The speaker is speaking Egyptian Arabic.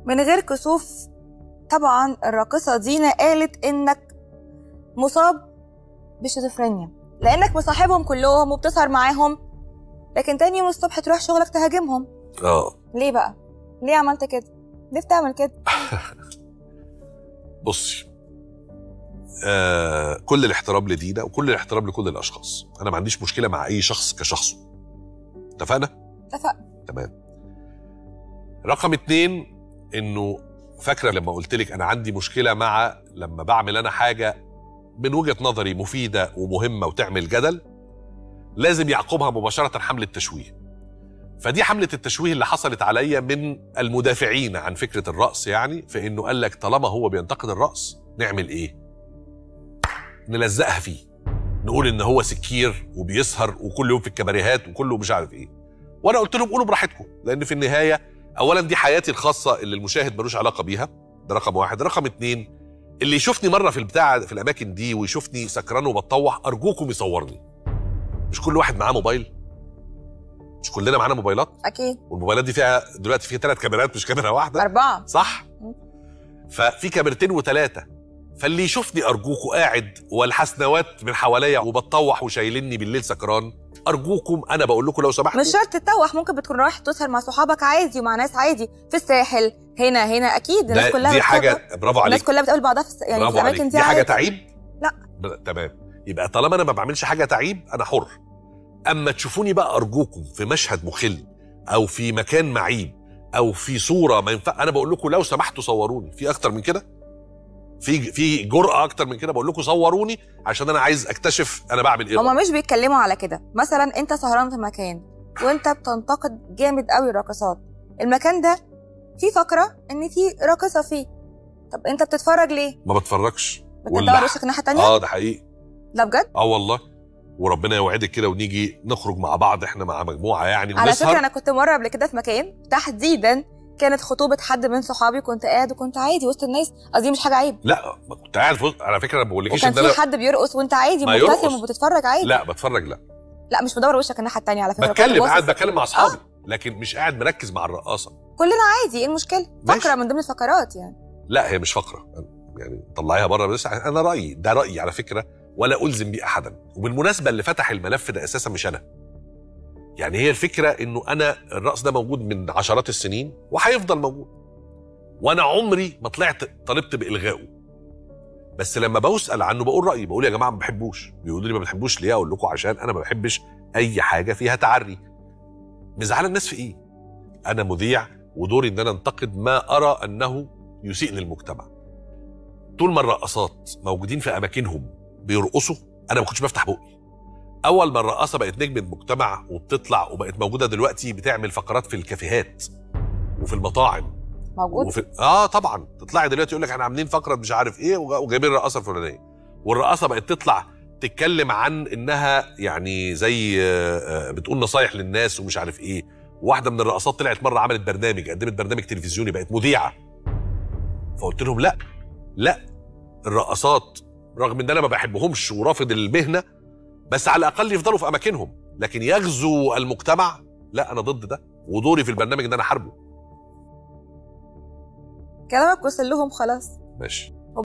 من غير كسوف طبعا الراقصه دينا قالت انك مصاب بشيزوفرينيا لانك مصاحبهم كلهم وبتسهر معاهم لكن تاني يوم الصبح تروح شغلك تهاجمهم اه ليه بقى ليه عملت كده ليه بتعمل كده بصي آه كل الاحترام لدينا وكل الاحترام لكل الاشخاص انا ما عنديش مشكله مع اي شخص كشخصه اتفقنا اتفقنا تمام رقم اتنين انه فاكره لما قلت لك انا عندي مشكله مع لما بعمل انا حاجه من وجهه نظري مفيده ومهمه وتعمل جدل لازم يعقبها مباشره حمله تشويه فدي حمله التشويه اللي حصلت عليا من المدافعين عن فكره الراس يعني في انه قال لك طالما هو بينتقد الراس نعمل ايه نلزقها فيه نقول ان هو سكير وبيسهر وكل يوم في الكباريهات وكله مش عارف ايه وانا قلت لهم قولوا براحتكم لان في النهايه اولا دي حياتي الخاصه اللي المشاهد ملوش علاقه بيها ده رقم واحد رقم اتنين اللي يشوفني مره في البتاع في الاماكن دي ويشوفني سكران وبتطوح ارجوكم يصورني مش كل واحد معاه موبايل مش كلنا معانا موبايلات اكيد والموبايلات دي فيها دلوقتي فيها ثلاث كاميرات مش كاميرا واحده اربعه صح ففي كاميرتين وثلاثه فاللي يشوفني ارجوكوا قاعد والحسنوات من حواليا وبتطوح وشايلني بالليل سكران ارجوكم انا بقول لكم لو سمحتوا مش شرط تتوح ممكن بتكون رايح تسهر مع صحابك عادي ومع ناس عادي في الساحل هنا هنا اكيد الناس ده كلها دي بتسافر. حاجه برافو عليك الناس كلها بتقابل بعضها في الس- يعني في برافو الاماكن عليك دي دي حاجه عادي. تعيب لا. ب- تمام يبقى طالما انا ما بعملش حاجه تعيب انا حر اما تشوفوني بقى ارجوكم في مشهد مخل او في مكان معيب او في صوره ما ينفع انا بقول لكم لو سمحتوا صوروني في اكتر من كده في في جرأه اكتر من كده بقول لكم صوروني عشان انا عايز اكتشف انا بعمل ايه هما غلط. مش بيتكلموا على كده مثلا انت سهران في مكان وانت بتنتقد جامد قوي الراقصات المكان ده فيه فقره ان في راقصه فيه طب انت بتتفرج ليه ما بتفرجش بتدور واللح- وشك الناحيه التانيه اه ده حقيقي لا بجد اه والله وربنا يوعدك كده ونيجي نخرج مع بعض احنا مع مجموعه يعني على ونسهر فكره انا كنت مره قبل كده في مكان تحديدا كانت خطوبه حد من صحابي كنت قاعد وكنت عادي وسط الناس قصدي مش حاجه عيب لا ما كنت قاعد في وسط- على فكره ما بقولكيش وكان ان انا في حد بيرقص وانت عادي ما مبتسم يرقص. وبتتفرج عادي لا بتفرج لا لا مش بدور وشك الناحيه التانيه على فكره كنت بتكلم باصص. قاعد بتكلم مع اصحابي لكن مش قاعد مركز مع الرقاصه كلنا عادي ايه المشكله ماشي. فقره من ضمن الفقرات يعني لا هي مش فقره يعني طلعيها بره بس انا رايي ده رايي على فكره ولا الزم بيه احدا وبالمناسبه اللي فتح الملف ده اساسا مش انا يعني هي الفكره انه انا الرقص ده موجود من عشرات السنين وهيفضل موجود وانا عمري ما طلعت طالبت بالغائه بس لما بسال عنه بقول رايي بقول يا جماعه ما بحبوش بيقولوا لي ما بتحبوش ليه اقول لكم عشان انا ما بحبش اي حاجه فيها تعري مزعله الناس في ايه انا مذيع ودوري ان انا انتقد ما ارى انه يسيء للمجتمع طول ما الرقصات موجودين في اماكنهم بيرقصوا انا ما كنتش بفتح بقي اول ما الرقاصه بقت نجمه مجتمع وبتطلع وبقت موجوده دلوقتي بتعمل فقرات في الكافيهات وفي المطاعم موجود وفي اه طبعا تطلعي دلوقتي يقول لك احنا عاملين فقره مش عارف ايه وجا- وجايبين الرقاصه الفلانيه والرقاصه بقت تطلع تتكلم عن انها يعني زي آه، آه، بتقول نصايح للناس ومش عارف ايه واحده من الرقصات طلعت مره عملت برنامج قدمت برنامج تلفزيوني بقت مذيعه فقلت لهم لا لا الرقصات رغم ان انا ما بحبهمش ورافض المهنه بس على الاقل يفضلوا في اماكنهم لكن يغزو المجتمع لا انا ضد ده ودوري في البرنامج ان انا احاربه كلامك وصل لهم خلاص ماشي